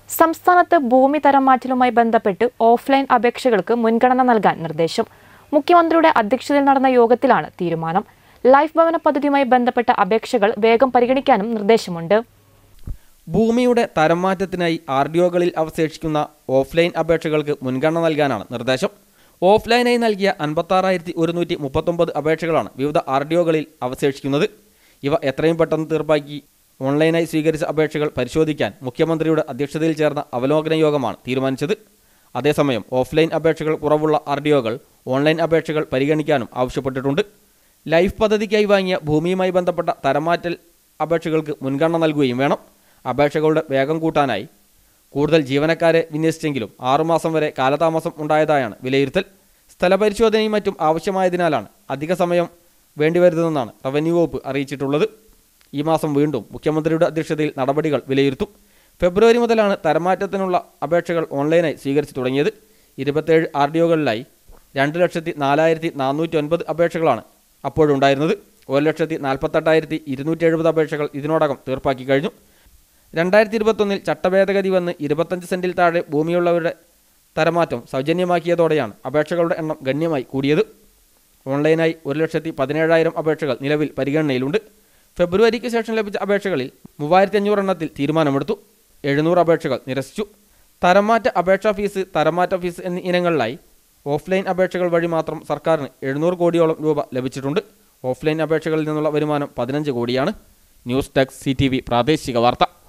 സംസ്ഥാനത്ത് ഭൂമി തരം മാറ്റലുമായി ബന്ധപ്പെട്ട് ഓഫ്ലൈൻ അപേക്ഷകൾക്ക് മുൻഗണന നൽകാൻ നിർദ്ദേശം മുഖ്യമന്ത്രിയുടെ അധ്യക്ഷതയിൽ നടന്ന യോഗത്തിലാണ് തീരുമാനം ലൈഫ് ഭവന പദ്ധതിയുമായി ബന്ധപ്പെട്ട അപേക്ഷകൾ വേഗം പരിഗണിക്കാനും നിർദ്ദേശമുണ്ട് ഭൂമിയുടെ തരം മാറ്റത്തിനായി ആർ ഡി ഒകളിൽ അവശേഷിക്കുന്ന ഓഫ്ലൈൻ അപേക്ഷകൾക്ക് മുൻഗണന നൽകാനാണ് നിർദ്ദേശം ഓഫ്ലൈനായി നൽകിയ അൻപത്താറായിരത്തി ഒരുന്നൂറ്റി മുപ്പത്തൊമ്പത് അപേക്ഷകളാണ് വിവിധ ആർ ഡി ഒകളിൽ അവശേഷിക്കുന്നത് ഇവ എത്രയും പെട്ടെന്ന് തീർപ്പാക്കി ഓൺലൈനായി സ്വീകരിച്ച അപേക്ഷകൾ പരിശോധിക്കാൻ മുഖ്യമന്ത്രിയുടെ അധ്യക്ഷതയിൽ ചേർന്ന അവലോകന യോഗമാണ് തീരുമാനിച്ചത് അതേസമയം ഓഫ്ലൈൻ അപേക്ഷകൾ കുറവുള്ള ആർ ഡി ഒകൾ ഓൺലൈൻ അപേക്ഷകൾ പരിഗണിക്കാനും ആവശ്യപ്പെട്ടിട്ടുണ്ട് ലൈഫ് പദ്ധതിക്കായി വാങ്ങിയ ഭൂമിയുമായി ബന്ധപ്പെട്ട തരംമാറ്റൽ അപേക്ഷകൾക്ക് മുൻഗണന നൽകുകയും വേണം അപേക്ഷകളുടെ വേഗം കൂട്ടാനായി കൂടുതൽ ജീവനക്കാരെ വിന്യസിച്ചെങ്കിലും ആറുമാസം വരെ കാലതാമസം ഉണ്ടായതായാണ് വിലയിരുത്തൽ സ്ഥലപരിശോധനയും മറ്റും ആവശ്യമായതിനാലാണ് അധിക സമയം വേണ്ടിവരുന്നതെന്നാണ് റവന്യൂ വകുപ്പ് അറിയിച്ചിട്ടുള്ളത് ഈ മാസം വീണ്ടും മുഖ്യമന്ത്രിയുടെ അധ്യക്ഷതയിൽ നടപടികൾ വിലയിരുത്തും ഫെബ്രുവരി മുതലാണ് തരംമാറ്റത്തിനുള്ള അപേക്ഷകൾ ഓൺലൈനായി സ്വീകരിച്ചു തുടങ്ങിയത് ഇരുപത്തേഴ് ആർ ഡി ഒകളിലായി രണ്ട് ലക്ഷത്തി നാലായിരത്തി നാനൂറ്റി ഒൻപത് അപേക്ഷകളാണ് അപ്പോഴുണ്ടായിരുന്നത് ഒരു ലക്ഷത്തി നാൽപ്പത്തെട്ടായിരത്തി ഇരുന്നൂറ്റി എഴുപത് അപേക്ഷകൾ ഇതിനോടകം തീർപ്പാക്കി കഴിഞ്ഞു രണ്ടായിരത്തി ഇരുപത്തൊന്നിൽ ചട്ടഭേദഗതി വന്ന് ഇരുപത്തഞ്ച് സെന്റിൽ താഴെ ഭൂമിയുള്ളവരുടെ തരമാറ്റം സൗജന്യമാക്കിയതോടെയാണ് അപേക്ഷകളുടെ എണ്ണം ഗണ്യമായി കൂടിയത് ഓൺലൈനായി ഒരു ലക്ഷത്തി പതിനേഴായിരം അപേക്ഷകൾ നിലവിൽ പരിഗണനയിലുണ്ട് ഫെബ്രുവരിക്ക് ശേഷം ലഭിച്ച അപേക്ഷകളിൽ മൂവായിരത്തി അഞ്ഞൂറ് എണ്ണത്തിൽ തീരുമാനമെടുത്തു എഴുന്നൂറ് അപേക്ഷകൾ നിരസിച്ചു തരംമാറ്റ അപേക്ഷാ ഫീസ് തരംമാറ്റ ഫീസ് എന്നീ ഇനങ്ങളിലായി ഓഫ്ലൈൻ അപേക്ഷകൾ വഴി മാത്രം സർക്കാരിന് എഴുന്നൂറ് കോടിയോളം രൂപ ലഭിച്ചിട്ടുണ്ട് ഓഫ്ലൈൻ അപേക്ഷകളിൽ നിന്നുള്ള വരുമാനം പതിനഞ്ച് കോടിയാണ് ന്യൂസ് ഡെസ്ക് സി പ്രാദേശിക വാർത്ത